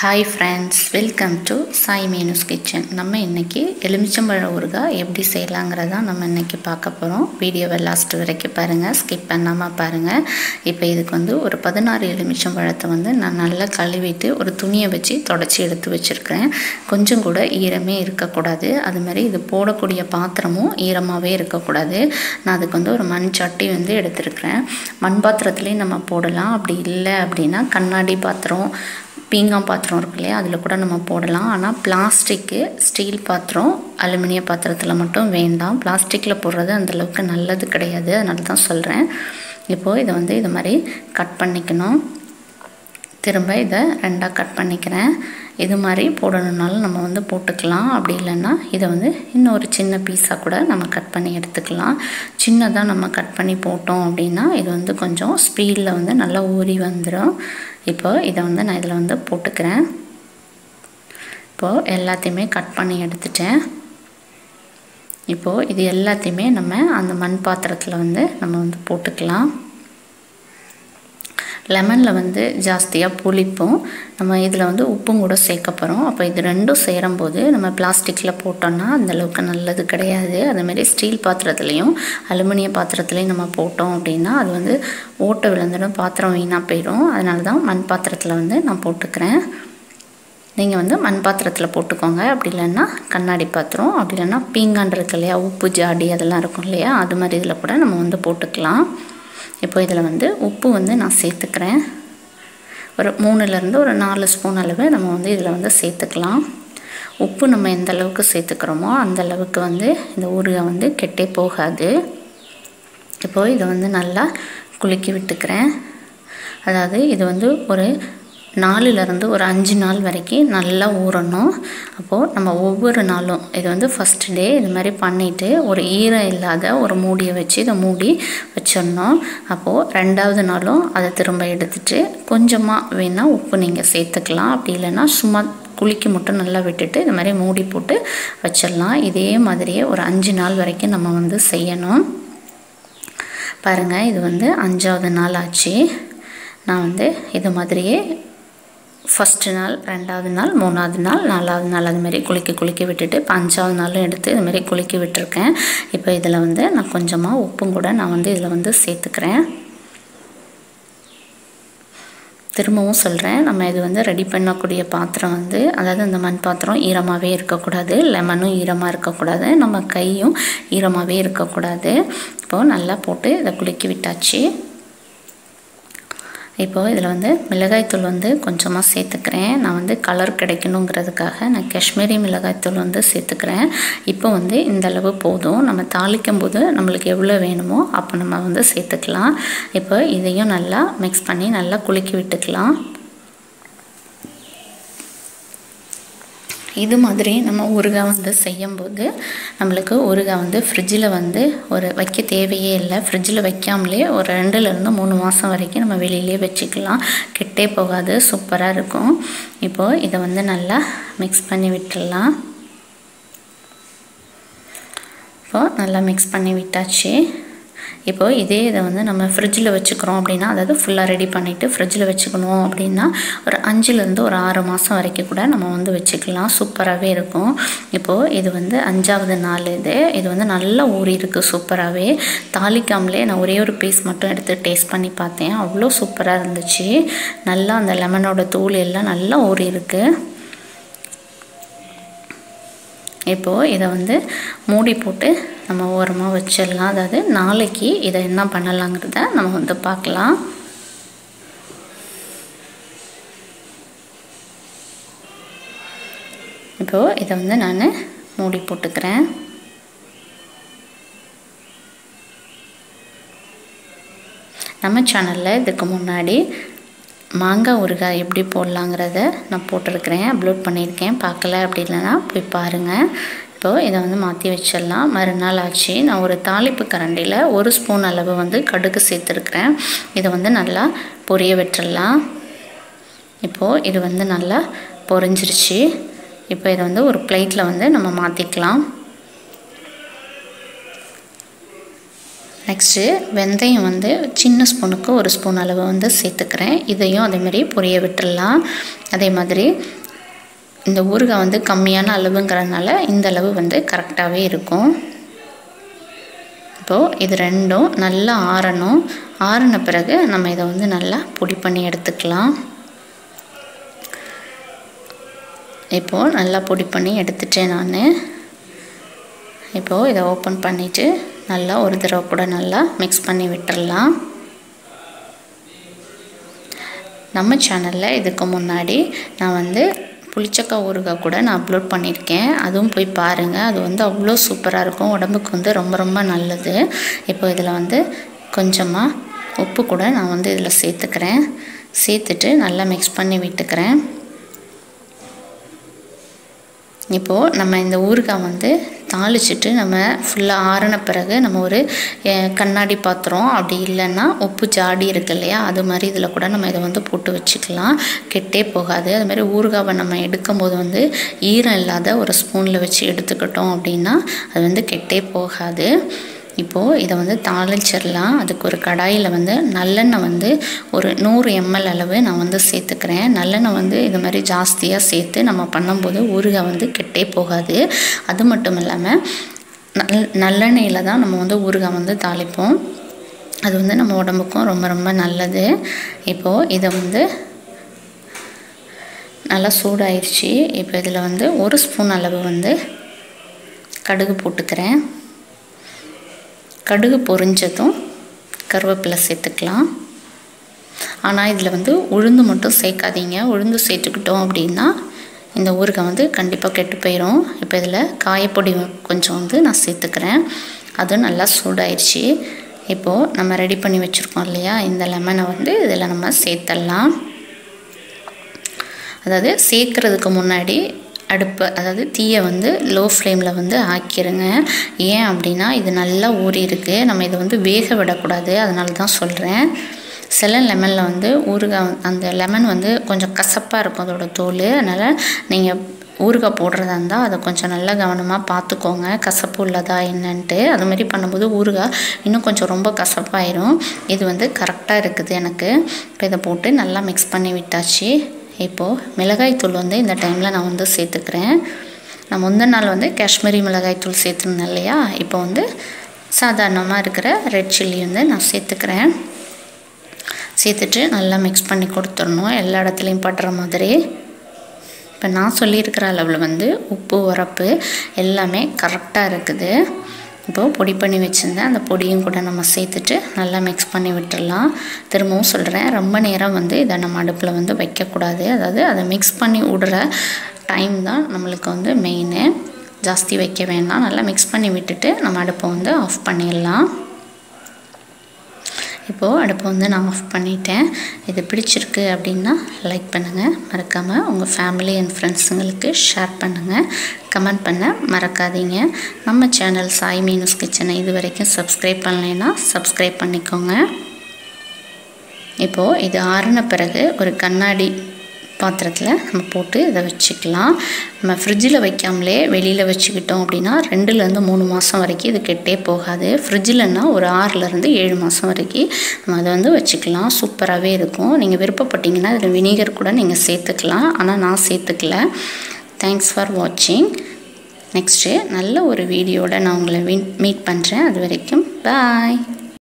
hi friends welcome to Sai menus kitchen நம்ம இன்றைக்கி எலுமிச்சம்பழ ஊறுகாய் எப்படி செய்யலாங்கிறதா நம்ம இன்றைக்கி பார்க்க போகிறோம் வீடியோவை லாஸ்ட் வரைக்கும் பாருங்கள் ஸ்கிப் பண்ணாமல் பாருங்கள் இப்போ இதுக்கு வந்து ஒரு பதினாறு எலுமிச்சம்பழத்தை வந்து நான் நல்லா கழுவிட்டு ஒரு துணியை வச்சு தொடச்சி எடுத்து வச்சுருக்கிறேன் கொஞ்சம் கூட ஈரமே இருக்கக்கூடாது அது மாதிரி இது போடக்கூடிய பாத்திரமும் ஈரமாகவே இருக்கக்கூடாது நான் அதுக்கு வந்து ஒரு மண் சட்டி வந்து எடுத்திருக்கிறேன் மண் பாத்திரத்துலேயும் நம்ம போடலாம் அப்படி இல்லை அப்படின்னா கண்ணாடி பாத்திரம் பீங்கான் பாத்திரம் இருக்கு இல்லையா அதில் கூட நம்ம போடலாம் ஆனால் பிளாஸ்டிக்கு ஸ்டீல் பாத்திரம் அலுமினிய பாத்திரத்தில் மட்டும் வேண்டாம் பிளாஸ்டிக்கில் போடுறது அந்தளவுக்கு நல்லது கிடையாது அதனால தான் சொல்கிறேன் இப்போது இதை வந்து இது மாதிரி கட் பண்ணிக்கணும் திரும்ப இதை ரெண்டாக கட் பண்ணிக்கிறேன் இது மாதிரி போடணுன்னாலும் நம்ம வந்து போட்டுக்கலாம் அப்படி இல்லைன்னா இதை வந்து இன்னொரு சின்ன பீஸாக கூட நம்ம கட் பண்ணி எடுத்துக்கலாம் சின்னதாக நம்ம கட் பண்ணி போட்டோம் அப்படின்னா இது வந்து கொஞ்சம் ஸ்பீடில் வந்து நல்லா ஊறி வந்துடும் இப்போ இதை வந்து நான் இதில் வந்து போட்டுக்கிறேன் இப்போது எல்லாத்தையுமே கட் பண்ணி எடுத்துட்டேன் இப்போது இது எல்லாத்தையுமே நம்ம அந்த மண் பாத்திரத்தில் வந்து நம்ம வந்து போட்டுக்கலாம் லெமனில் வந்து ஜாஸ்தியாக புளிப்பும் நம்ம இதில் வந்து உப்பும் கூட சேர்க்க போகிறோம் அப்போ இது ரெண்டும் சேரும்போது நம்ம பிளாஸ்டிக்கில் போட்டோம்னா அந்தளவுக்கு நல்லது கிடையாது அதேமாரி ஸ்டீல் பாத்திரத்துலேயும் அலுமினிய பாத்திரத்துலேயும் நம்ம போட்டோம் அப்படின்னா அது வந்து ஓட்டை விழுந்துடும் பாத்திரம் வீணாக போயிடும் அதனால தான் மண் பாத்திரத்தில் வந்து நான் போட்டுக்கிறேன் நீங்கள் வந்து மண் பாத்திரத்தில் போட்டுக்கோங்க அப்படி இல்லைன்னா கண்ணாடி பாத்திரம் அப்படி இல்லைன்னா பீங்கான் இருக்கு இல்லையா உப்பு ஜாடி அதெல்லாம் இருக்கும் இல்லையா அது மாதிரி இதில் கூட நம்ம வந்து போட்டுக்கலாம் இப்போ இதில் வந்து உப்பு வந்து நான் சேர்த்துக்கிறேன் ஒரு மூணுலேருந்து ஒரு நாலு ஸ்பூன் அளவு நம்ம வந்து இதில் வந்து சேர்த்துக்கலாம் உப்பு நம்ம எந்த அளவுக்கு சேர்த்துக்கிறோமோ அந்த அளவுக்கு வந்து இந்த ஊறுகாய் வந்து கெட்டே போகாது இப்போது இதை வந்து நல்லா குலுக்கி விட்டுக்கிறேன் அதாவது இது வந்து ஒரு நாலுலேருந்து ஒரு அஞ்சு நாள் வரைக்கும் நல்லா ஊறணும் அப்போது நம்ம ஒவ்வொரு நாளும் இது வந்து ஃபஸ்ட் டே இது மாதிரி பண்ணிவிட்டு ஒரு ஈரம் இல்லாத ஒரு மூடியை வச்சு இதை மூடி வச்சிடணும் அப்போது ரெண்டாவது நாளும் அதை திரும்ப எடுத்துட்டு கொஞ்சமாக வேணால் உப்பு நீங்கள் சேர்த்துக்கலாம் அப்படி இல்லைன்னா சும்மா குளிக்க மட்டும் நல்லா விட்டுட்டு இது மாதிரி மூடி போட்டு வச்சிடலாம் இதே மாதிரியே ஒரு அஞ்சு நாள் வரைக்கும் நம்ம வந்து செய்யணும் பாருங்கள் இது வந்து அஞ்சாவது நாள் ஆச்சு நான் வந்து இது மாதிரியே ஃபஸ்ட்டு நாள் ரெண்டாவது நாள் மூணாவது நாள் நாலாவது நாள் அதுமாரி குளிக்க குளிக்க விட்டுட்டு இப்போ அஞ்சாவது நாளும் எடுத்து இதுமாரி குளிக்க விட்டுருக்கேன் இப்போ இதில் வந்து நான் கொஞ்சமாக உப்பும் கூட நான் வந்து இதில் வந்து சேர்த்துக்கிறேன் திரும்பவும் சொல்கிறேன் நம்ம இது வந்து ரெடி பண்ணக்கூடிய பாத்திரம் வந்து அதாவது இந்த மண் பாத்திரம் ஈரமாகவே இருக்கக்கூடாது லெமனும் ஈரமாக இருக்கக்கூடாது நம்ம கையும் ஈரமாகவே இருக்கக்கூடாது இப்போது நல்லா போட்டு இதை குலுக்கி விட்டாச்சு இப்போது இதில் வந்து மிளகாய்த்தூள் வந்து கொஞ்சமாக சேர்த்துக்கிறேன் நான் வந்து கலர் கிடைக்கணுங்கிறதுக்காக நான் காஷ்மீரி மிளகாய்த்தூள் வந்து சேர்த்துக்கிறேன் இப்போ வந்து இந்த அளவு போதும் நம்ம தாளிக்கும் போது நம்மளுக்கு எவ்வளோ வேணுமோ அப்போ நம்ம வந்து சேர்த்துக்கலாம் இப்போ இதையும் நல்லா மிக்ஸ் பண்ணி நல்லா குலுக்கி விட்டுக்கலாம் இது மாதிரி நம்ம ஊறுகாய் வந்து செய்யும்போது நம்மளுக்கு ஊறுகாய் வந்து ஃப்ரிட்ஜில் வந்து ஒரு வைக்க தேவையே இல்லை ஃப்ரிட்ஜில் வைக்காமலே ஒரு ரெண்டுலேருந்து மூணு மாதம் வரைக்கும் நம்ம வெளியிலே வச்சுக்கலாம் கெட்டே போகாது சூப்பராக இருக்கும் இப்போது இதை வந்து நல்லா மிக்ஸ் பண்ணி விட்டுடலாம் இப்போது நல்லா மிக்ஸ் பண்ணி விட்டாச்சு இப்போது இதே இதை வந்து நம்ம ஃப்ரிட்ஜில் வச்சுக்கிறோம் அப்படின்னா அதாவது ஃபுல்லாக ரெடி பண்ணிவிட்டு ஃப்ரிட்ஜில் வச்சுக்கணும் அப்படின்னா ஒரு அஞ்சுலேருந்து ஒரு ஆறு மாதம் வரைக்கும் கூட நம்ம வந்து வச்சுக்கலாம் சூப்பராகவே இருக்கும் இப்போது இது வந்து அஞ்சாவது நாள் இது இது வந்து நல்லா ஊறி இருக்குது சூப்பராகவே தாளிக்காமலே நான் ஒரே ஒரு பீஸ் மட்டும் எடுத்து டேஸ்ட் பண்ணி பார்த்தேன் அவ்வளோ சூப்பராக இருந்துச்சு நல்லா அந்த லெமனோட தூள் எல்லாம் நல்லா ஊறி இருக்குது இப்போது இதை வந்து மூடி போட்டு நம்ம ஓரமாக வச்சிடலாம் அதாவது நாளைக்கு இதை என்ன பண்ணலாங்கிறத நம்ம வந்து பார்க்கலாம் இப்போது இதை வந்து நான் மூடி போட்டுக்கிறேன் நம்ம சேனலில் இதுக்கு முன்னாடி மாங்காய் ஊறுகாய் எப்படி போடலாங்கிறத நான் போட்டிருக்கிறேன் அப்லோட் பண்ணியிருக்கேன் பார்க்கல அப்படி இல்லைன்னா போய் பாருங்கள் இப்போது இதை வந்து மாற்றி வச்சிடலாம் மறுநாள் ஆச்சு நான் ஒரு தாளிப்பு கரண்டியில் ஒரு ஸ்பூன் அளவு வந்து கடுகு சேர்த்துருக்குறேன் இதை வந்து நல்லா பொரிய விட்டுடலாம் இப்போது இது வந்து நல்லா பொரிஞ்சிருச்சு இப்போ இதை வந்து ஒரு பிளேட்டில் வந்து நம்ம மாற்றிக்கலாம் நெக்ஸ்ட்டு வெந்தயம் வந்து சின்ன ஸ்பூனுக்கு ஒரு ஸ்பூன் அளவு வந்து சேர்த்துக்கிறேன் இதையும் அதேமாதிரி பொரிய விட்டுடலாம் அதே மாதிரி இந்த ஊறுகாய் வந்து கம்மியான அளவுங்கிறதுனால இந்த அளவு வந்து கரெக்டாகவே இருக்கும் இப்போது இது ரெண்டும் நல்லா ஆறணும் ஆறின பிறகு நம்ம இதை வந்து நல்லா பொடி பண்ணி எடுத்துக்கலாம் இப்போது நல்லா பொடி பண்ணி எடுத்துட்டேன் நான் இப்போது இதை ஓப்பன் பண்ணிவிட்டு நல்லா ஒரு தடவை கூட நல்லா மிக்ஸ் பண்ணி விட்டுடலாம் நம்ம சேனலில் இதுக்கு முன்னாடி நான் வந்து புளிச்சக்காய் ஊறுகாய் கூட நான் அப்லோட் பண்ணியிருக்கேன் அதுவும் போய் பாருங்கள் அது வந்து அவ்வளோ சூப்பராக இருக்கும் உடம்புக்கு வந்து ரொம்ப ரொம்ப நல்லது இப்போ இதில் வந்து கொஞ்சமாக உப்பு கூட நான் வந்து இதில் சேர்த்துக்கிறேன் சேர்த்துட்டு நல்லா மிக்ஸ் பண்ணி விட்டுக்கிறேன் இப்போது நம்ம இந்த ஊறுகாய் வந்து தாளிச்சிட்டு நம்ம ஃபுல்லாக ஆறின பிறகு நம்ம ஒரு கண்ணாடி பாத்திரம் அப்படி இல்லைன்னா உப்பு ஜாடி இருக்கு இல்லையா அது மாதிரி இதில் கூட நம்ம இதை வந்து போட்டு வச்சுக்கலாம் கெட்டே போகாது அது மாதிரி ஊறுகாவை நம்ம எடுக்கும்போது வந்து ஈரம் இல்லாத ஒரு ஸ்பூனில் வச்சு எடுத்துக்கிட்டோம் அப்படின்னா அது வந்து கெட்டே போகாது இப்போது இதை வந்து தாளிச்சிடலாம் அதுக்கு ஒரு கடாயில் வந்து நல்லெண்ணெய் வந்து ஒரு நூறு எம்எல் அளவு நான் வந்து சேர்த்துக்கிறேன் நல்லெண்ணெய் வந்து இது மாதிரி ஜாஸ்தியாக சேர்த்து நம்ம பண்ணும்போது ஊறுகாய் வந்து கெட்டே போகாது அது மட்டும் இல்லாமல் நல் நல்லெண்ணெயில் தான் நம்ம வந்து ஊறுகாய் வந்து தாளிப்போம் அது வந்து நம்ம உடம்புக்கும் ரொம்ப ரொம்ப நல்லது இப்போது இதை வந்து நல்லா சூடாயிடுச்சு இப்போ இதில் வந்து ஒரு ஸ்பூன் அளவு வந்து கடுகு போட்டுக்கிறேன் கடுகு பொரிஞ்சதும் கருவேப்பிலை சேர்த்துக்கலாம் ஆனால் இதில் வந்து உளுந்து மட்டும் சேர்க்காதீங்க உளுந்து சேர்த்துக்கிட்டோம் அப்படின்னா இந்த ஊறுகாய் வந்து கண்டிப்பாக கெட்டு போயிடும் இப்போ இதில் காயப்பொடி கொஞ்சம் வந்து நான் சேர்த்துக்கிறேன் அதுவும் நல்லா சூடாயிடுச்சு இப்போது நம்ம ரெடி பண்ணி வச்சுருக்கோம் இல்லையா இந்த லெமனை வந்து இதில் நம்ம சேர்த்துடலாம் அதாவது சேர்க்குறதுக்கு முன்னாடி அடுப்பு அதாவது தீயை வந்து லோ ஃப்ளேமில் வந்து ஆக்கிடுங்க ஏன் அப்படின்னா இது நல்லா ஊறி இருக்குது நம்ம இதை வந்து வேக விடக்கூடாது அதனால தான் சொல்கிறேன் சில லெமனில் வந்து ஊறுகாய் அந்த லெமன் வந்து கொஞ்சம் கசப்பாக இருக்கும் அதோட தோல் அதனால் நீங்கள் ஊறுகாய் போடுறதா இருந்தால் அதை கொஞ்சம் நல்லா கவனமாக பார்த்துக்கோங்க கசப்பு உள்ளதா என்னன்ட்டு அது மாதிரி பண்ணும்போது ஊறுகாய் இன்னும் கொஞ்சம் ரொம்ப கசப்பாயிரும் இது வந்து கரெக்டாக இருக்குது எனக்கு இப்போ இதை போட்டு நல்லா மிக்ஸ் பண்ணி விட்டாச்சு இப்போது மிளகாய் தூள் வந்து இந்த டைமில் நான் வந்து சேர்த்துக்கிறேன் நான் முந்தின நாள் வந்து காஷ்மீரி மிளகாய் தூள் சேர்த்துருந்தேன் இல்லையா இப்போ வந்து சாதாரணமாக இருக்கிற ரெட் சில்லி வந்து நான் சேர்த்துக்கிறேன் சேர்த்துட்டு நல்லா மிக்ஸ் பண்ணி கொடுத்துடணும் எல்லா இடத்துலையும் படுற மாதிரி இப்போ நான் சொல்லியிருக்கிற அளவில் வந்து உப்பு உரப்பு எல்லாமே கரெக்டாக இருக்குது இப்போது பொடி பண்ணி வச்சுருந்தேன் அந்த பொடியும் கூட நம்ம சேர்த்துட்டு நல்லா மிக்ஸ் பண்ணி விட்டுடலாம் திரும்பவும் சொல்கிறேன் ரொம்ப நேரம் வந்து இதை நம்ம அடுப்பில் வந்து வைக்கக்கூடாது அதாவது அதை மிக்ஸ் பண்ணி விடுற டைம் தான் நம்மளுக்கு வந்து மெயின் ஜாஸ்தி வைக்க வேண்டாம் நல்லா மிக்ஸ் பண்ணி விட்டுட்டு நம்ம அடுப்பை வந்து ஆஃப் பண்ணிடலாம் இப்போது அடுப்பை வந்து நான் ஆஃப் பண்ணிட்டேன் இது பிடிச்சிருக்கு அப்படின்னா லைக் பண்ணுங்கள் மறக்காமல் உங்கள் ஃபேமிலி அண்ட் ஃப்ரெண்ட்ஸுங்களுக்கு ஷேர் பண்ணுங்கள் கமெண்ட் பண்ண மறக்காதீங்க நம்ம சேனல் சாய் மீனூஸ் கிச்சனை இது வரைக்கும் சப்ஸ்கிரைப் பண்ணலைன்னா சப்ஸ்கிரைப் பண்ணிக்கோங்க இப்போது இது ஆறின பிறகு ஒரு கண்ணாடி பாத்திரத்தில் நம்ம போட்டு இதை வச்சுக்கலாம் நம்ம ஃப்ரிட்ஜில் வைக்காமலே வெளியில் வச்சுக்கிட்டோம் அப்படின்னா ரெண்டுலேருந்து மூணு மாதம் வரைக்கும் இது கெட்டே போகாது ஃப்ரிட்ஜில்னா ஒரு ஆறுலேருந்து ஏழு மாதம் வரைக்கும் நம்ம அதை வந்து வச்சுக்கலாம் சூப்பராகவே இருக்கும் நீங்கள் விருப்பப்பட்டீங்கன்னா இதில் வினிகர் கூட நீங்கள் சேர்த்துக்கலாம் ஆனால் நான் சேர்த்துக்கல தேங்க்ஸ் ஃபார் வாட்சிங் நெக்ஸ்ட்டு நல்ல ஒரு வீடியோட நான் உங்களை மீட் பண்ணுறேன் அது வரைக்கும் பாய்